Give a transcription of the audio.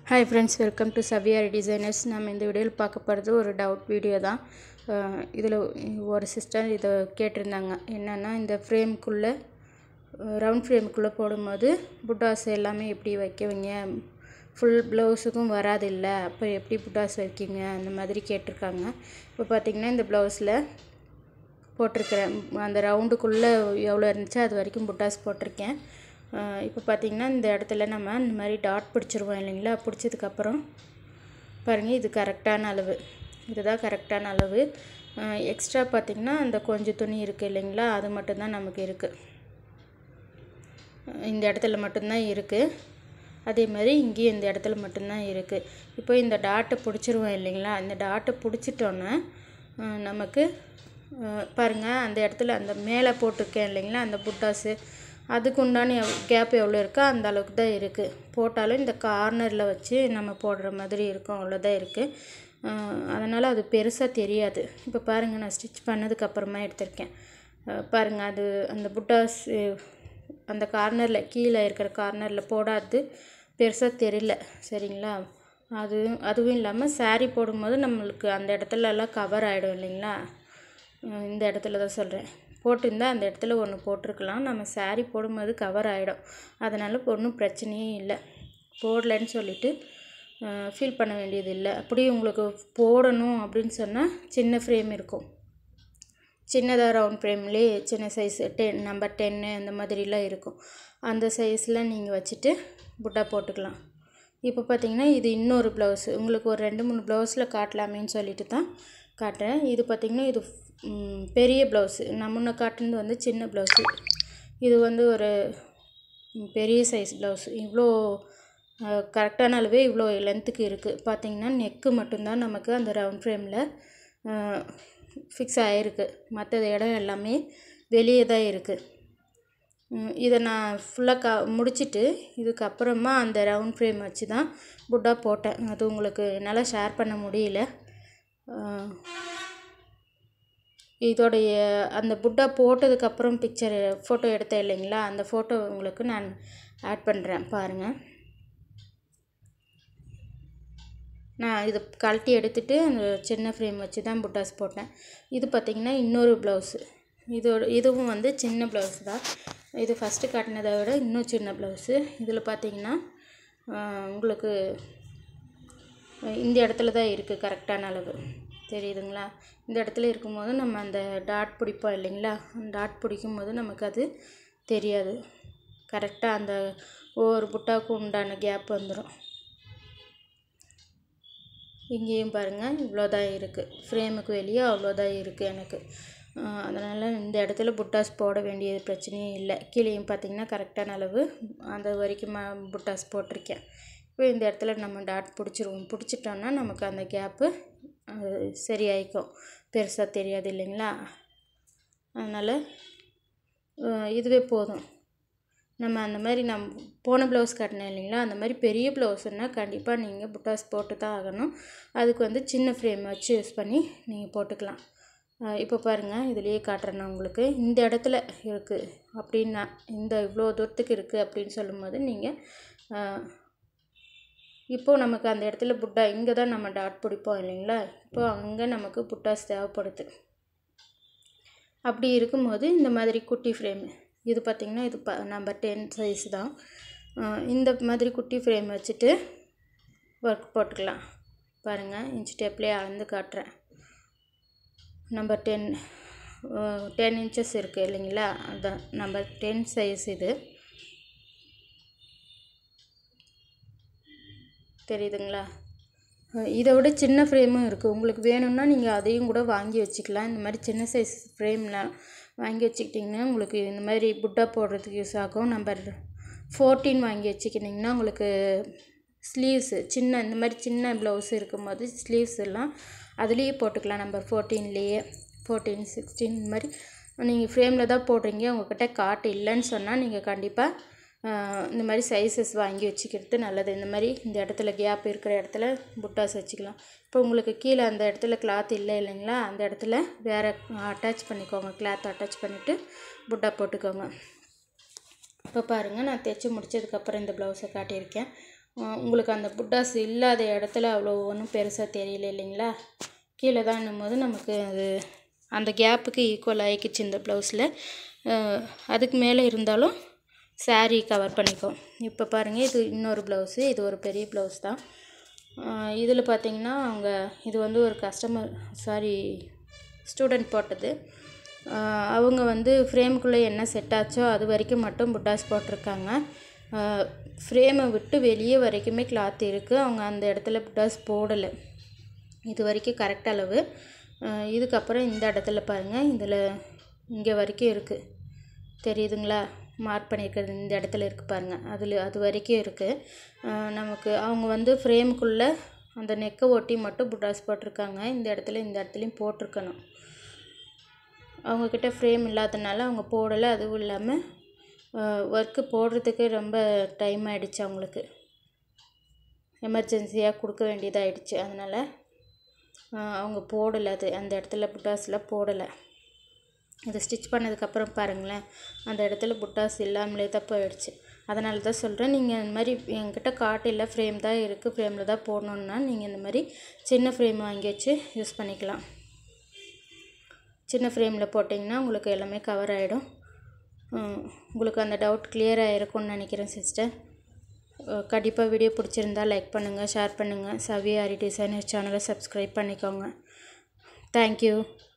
hi friends welcome to Saviaari designers நம்ம இந்த வீடியோவில் பார்க்க போகிறது ஒரு டவுட் வீடியோ தான் இதில் ஒரு சிஸ்டர் இதை கேட்டிருந்தாங்க என்னென்னா இந்த ஃப்ரேம்குள்ளே ரவுண்ட் ஃப்ரேமுக்குள்ளே போடும்போது புட்டாஸ் எல்லாமே எப்படி வைக்குவீங்க ஃபுல் ப்ளவுஸுக்கும் வராது இல்லை அப்போ எப்படி புட்டாஸ் வைக்கிங்க அந்த மாதிரி கேட்டிருக்காங்க இப்போ பார்த்திங்கன்னா இந்த ப்ளவுஸில் போட்டிருக்கிறேன் அந்த ரவுண்டுக்குள்ளே எவ்வளோ இருந்துச்சோ அது வரைக்கும் புட்டாஸ் போட்டிருக்கேன் இப்போ பார்த்திங்கன்னா இந்த இடத்துல நம்ம இந்த மாதிரி டாட் பிடிச்சிருவோம் இல்லைங்களா பிடிச்சதுக்கப்புறம் பாருங்கள் இது கரெக்டான அளவு இதுதான் கரெக்டான அளவு எக்ஸ்ட்ரா பார்த்திங்கன்னா அந்த கொஞ்சம் துணி இருக்குது இல்லைங்களா அது மட்டும்தான் நமக்கு இருக்குது இந்த இடத்துல மட்டும்தான் இருக்குது அதே மாதிரி இங்கேயும் இந்த இடத்துல மட்டும்தான் இருக்குது இப்போ இந்த டாட்டை பிடிச்சிருவோம் இல்லைங்களா இந்த டாட்டை பிடிச்சிட்டோன்னே நமக்கு பாருங்கள் அந்த இடத்துல அந்த மேலே போட்டிருக்கேன் இல்லைங்களா அந்த புட்டாஸு அதுக்கு உண்டான கேப் எவ்வளோ இருக்கோ அந்த அளவுக்கு தான் இருக்குது போட்டாலும் இந்த கார்னரில் வச்சு நம்ம போடுற மாதிரி இருக்கும் அவ்வளோதான் இருக்குது அதனால் அது பெருசாக தெரியாது இப்போ பாருங்கள் நான் ஸ்டிச் பண்ணதுக்கப்புறமா எடுத்திருக்கேன் பாருங்கள் அது அந்த புட்டாஸ் அந்த கார்னரில் கீழே இருக்கிற கார்னரில் போடாது பெருசாக தெரியல சரிங்களா அது அதுவும் இல்லாமல் சாரீ போடும்போது நம்மளுக்கு அந்த இடத்துலலாம் கவர் ஆகிடும் இல்லைங்களா இந்த இடத்துல தான் சொல்கிறேன் போட்டிருந்தால் அந்த இடத்துல ஒன்று போட்டிருக்கலாம் நம்ம சாரீ போடும்போது கவர் ஆகிடும் அதனால் ஒன்றும் பிரச்சனையே இல்லை போடலன்னு சொல்லிவிட்டு ஃபீல் பண்ண வேண்டியது இல்லை அப்படியே உங்களுக்கு போடணும் அப்படின்னு சொன்னால் சின்ன ஃப்ரேம் இருக்கும் சின்னதாக ரவுண்ட் ஃப்ரேம்லேயே சின்ன சைஸ் டென் நம்பர் டென்னு அந்த மாதிரிலாம் இருக்கும் அந்த சைஸில் நீங்கள் வச்சுட்டு புட்டா போட்டுக்கலாம் இப்போ பார்த்தீங்கன்னா இது இன்னொரு ப்ளவுஸு உங்களுக்கு ஒரு ரெண்டு மூணு ப்ளவுஸில் காட்டலாமேன்னு சொல்லிட்டு தான் காட்டுறேன் இது பார்த்திங்கன்னா இது பெரிய ப்ளவுஸு நான் முன்ன காட்டுனது வந்து சின்ன ப்ளவுஸு இது வந்து ஒரு பெரிய சைஸ் ப்ளவுஸு இவ்வளோ கரெக்டான அளவே இவ்வளோ லென்த்துக்கு இருக்குது பார்த்திங்கன்னா நெக்கு மட்டும்தான் நமக்கு அந்த ரவுண்ட் ஃப்ரேமில் ஃபிக்ஸ் ஆகிருக்கு மற்ற இடம் எல்லாமே வெளியே தான் இருக்குது இதை நான் ஃபுல்லாக க முடிச்சுட்டு இதுக்கப்புறமா அந்த ரவுண்ட் ஃப்ரேம் வச்சு தான் புட்டா போட்டேன் அது உங்களுக்கு என்னால் ஷேர் பண்ண முடியல இதோடைய அந்த புட்டா போட்டதுக்கப்புறம் பிக்சர் ஃபோட்டோ எடுத்தேன் இல்லைங்களா அந்த ஃபோட்டோ உங்களுக்கு நான் ஆட் பண்ணுறேன் பாருங்கள் நான் இது கழட்டி எடுத்துகிட்டு அந்த சின்ன ஃப்ரேம் வச்சு தான் புட்டாஸ் போட்டேன் இது பார்த்திங்கன்னா இன்னொரு ப்ளவுஸு இதோட இதுவும் வந்து சின்ன ப்ளவுஸ் தான் இது ஃபஸ்ட்டு காட்டினதை விட இன்னும் சின்ன ப்ளவுஸு இதில் பார்த்திங்கன்னா உங்களுக்கு இந்த இடத்துல தான் இருக்குது கரெக்டான அளவு தெரியுதுங்களா இந்த இடத்துல இருக்கும்போது நம்ம அந்த டாட் பிடிப்போம் இல்லைங்களா அந்த டாட் பிடிக்கும் போது நமக்கு அது தெரியாது கரெக்டாக அந்த ஒவ்வொரு புட்டாவுக்கும் உண்டான கேப் வந்துடும் இங்கேயும் பாருங்கள் இவ்வளோதான் இருக்குது ஃப்ரேமுக்கு வெளியே அவ்வளோதான் இருக்குது எனக்கு அதனால் இந்த இடத்துல புட்டாஸ் போட வேண்டியது பிரச்சனையே இல்லை கீழேயும் பார்த்திங்கன்னா கரெக்டான அளவு அந்த வரைக்கும் புட்டாஸ் போட்டிருக்கேன் இப்போ இந்த இடத்துல நம்ம டாட் பிடிச்சிருவோம் பிடிச்சிட்டோன்னா நமக்கு அந்த கேப்பு சரியாயிக்கும் பெருசாக தெரியாது இல்லைங்களா அதனால் இதுவே போதும் நம்ம அந்த மாதிரி நம் போன ப்ளவுஸ் கட்டினேன் இல்லைங்களா அந்த மாதிரி பெரிய ப்ளவுஸ்னால் கண்டிப்பாக நீங்கள் புட்டாஸ் போட்டு தான் ஆகணும் அதுக்கு வந்து சின்ன ஃப்ரேம் வச்சு யூஸ் பண்ணி நீங்கள் போட்டுக்கலாம் இப்போ பாருங்கள் இதுலேயே காட்டுறேன் நான் உங்களுக்கு இந்த இடத்துல இருக்குது அப்படின்னா இந்த இவ்வளோ தூரத்துக்கு இருக்குது அப்படின்னு சொல்லும்போது நீங்கள் இப்போது நமக்கு அந்த இடத்துல புட்டா இங்கே தான் நம்ம டாட் பிடிப்போம் இல்லைங்களா இப்போ அங்கே நமக்கு புட்டாஸ் தேவைப்படுது அப்படி இருக்கும்போது இந்த மாதிரி குட்டி ஃப்ரேமு இது பார்த்திங்கன்னா இது ப நம்பர் டென் சைஸ் தான் இந்த மாதிரி குட்டி ஃப்ரேம் வச்சுட்டு ஒர்க் போட்டுக்கலாம் பாருங்கள் இன்ச் டேப்லேயே அளந்து காட்டுறேன் நம்பர் டென் டென் இன்ச்சஸ் இருக்குது இல்லைங்களா அதுதான் நம்பர் டென் சைஸ் இது தெரியுதுங்களா இதை விட சின்ன ஃப்ரேமும் இருக்குது உங்களுக்கு வேணும்னா நீங்கள் அதையும் கூட வாங்கி வச்சுக்கலாம் இந்த மாதிரி சின்ன சைஸ் ஃப்ரேம்லாம் வாங்கி வச்சுக்கிட்டிங்கன்னா உங்களுக்கு இந்த மாதிரி புட்டா போடுறதுக்கு யூஸ் ஆகும் நம்பர் ஃபோர்டீன் வாங்கி வச்சுக்கிட்டிங்கன்னா உங்களுக்கு ஸ்லீவ்ஸு சின்ன இந்த மாதிரி சின்ன ப்ளவுஸ் இருக்கும்போது ஸ்லீவ்ஸ் எல்லாம் அதுலேயே போட்டுக்கலாம் நம்பர் ஃபோர்டீன்லேயே ஃபோர்டீன் சிக்ஸ்டீன் இந்த மாதிரி நீங்கள் ஃப்ரேமில் தான் போடுறீங்க உங்கள்கிட்ட காட்டு இல்லைன்னு சொன்னால் நீங்கள் கண்டிப்பாக இந்த மாதிரி சைஸஸ் வாங்கி வச்சுக்கிறது நல்லது இந்த மாதிரி இந்த இடத்துல கேப் இருக்கிற இடத்துல புட்டாஸ் வச்சுக்கலாம் இப்போ உங்களுக்கு கீழே அந்த இடத்துல கிளாத் இல்லை இல்லைங்களா அந்த இடத்துல வேறு அட்டாச் பண்ணிக்கோங்க கிளாத் அட்டாச் பண்ணிவிட்டு புட்டா போட்டுக்கோங்க இப்போ பாருங்கள் நான் தைச்சி முடித்ததுக்கப்புறம் இந்த ப்ளவுஸை காட்டியிருக்கேன் அஹ் உங்களுக்கு அந்த புட்டாஸ் இல்லாத இடத்துல அவ்வளோ ஒன்றும் பெருசாக தெரியல இல்லைங்களா கீழே தான் போது நமக்கு அது அந்த கேப்புக்கு ஈக்குவல் ஆகிக்கிச்சு இந்த ப்ளவுஸில் அதுக்கு மேலே இருந்தாலும் saree கவர் பண்ணிக்கும் இப்போ பாருங்கள் இது இன்னொரு ப்ளவுஸு இது ஒரு பெரிய ப்ளவுஸ் தான் இதில் பார்த்தீங்கன்னா அவங்க இது வந்து ஒரு கஸ்டமர் சாரி ஸ்டூடெண்ட் போட்டது ஆஹ் அவங்க வந்து ஃப்ரேமுக்குள்ளே என்ன செட் ஆச்சோ அது வரைக்கும் மட்டும் புட்டாஸ் போட்டிருக்காங்க ஃப்ரேமை விட்டு வெளியே வரைக்குமே கிளாத் இருக்குது அவங்க அந்த இடத்துல புட்டாஸ் போடலை இது வரைக்கும் கரெக்ட் அளவு ஆஹ் இதுக்கப்புறம் இந்த இடத்துல பாருங்கள் இதில் இங்கே வரைக்கும் இருக்குது தெரியுதுங்களா மார்க் பண்ணியிருக்கிறது இந்த இடத்துல இருக்குது பாருங்கள் அதில் அது வரைக்கும் இருக்குது நமக்கு அவங்க வந்து ஃப்ரேமுக்குள்ளே அந்த நெக்கை ஒட்டி மட்டும் புட்டாஸ் போட்டிருக்காங்க இந்த இடத்துல இந்த இடத்துலையும் போட்டிருக்கணும் அவங்கக்கிட்ட ஃப்ரேம் இல்லாதனால அவங்க போடலை அதுவும் இல்லாமல் ஒர்க்கு போடுறதுக்கு ரொம்ப டைம் ஆயிடுச்சு அவங்களுக்கு எமர்ஜென்சியாக கொடுக்க வேண்டியதாகிடுச்சு அதனால் அவங்க போடலை அது அந்த இடத்துல புட்டாஸ்லாம் போடலை இதை ஸ்டிச் பண்ணதுக்கப்புறம் பாருங்களேன் அந்த இடத்துல புட்டாஸ் இல்லாமலே தான் போயிடுச்சு அதனால தான் சொல்கிறேன் நீங்கள் இந்த மாதிரி என்கிட்ட காட்டு இல்லை ஃப்ரேம் தான் இருக்குது ஃப்ரேமில் தான் போடணுன்னா நீங்கள் இந்த மாதிரி சின்ன ஃப்ரேம் வாங்கி வச்சு யூஸ் பண்ணிக்கலாம் சின்ன ஃப்ரேமில் போட்டிங்கன்னா உங்களுக்கு எல்லாமே கவர் ஆகிடும் உங்களுக்கு அந்த டவுட் clear ஆகிருக்கும்னு நினைக்கிறேன் சிஸ்டர் கண்டிப்பாக வீடியோ பிடிச்சிருந்தா லைக் பண்ணுங்கள் ஷேர் பண்ணுங்கள் சவி ஆரி டிசைனர் சேனலை சப்ஸ்கிரைப் பண்ணிக்கோங்க தேங்க்யூ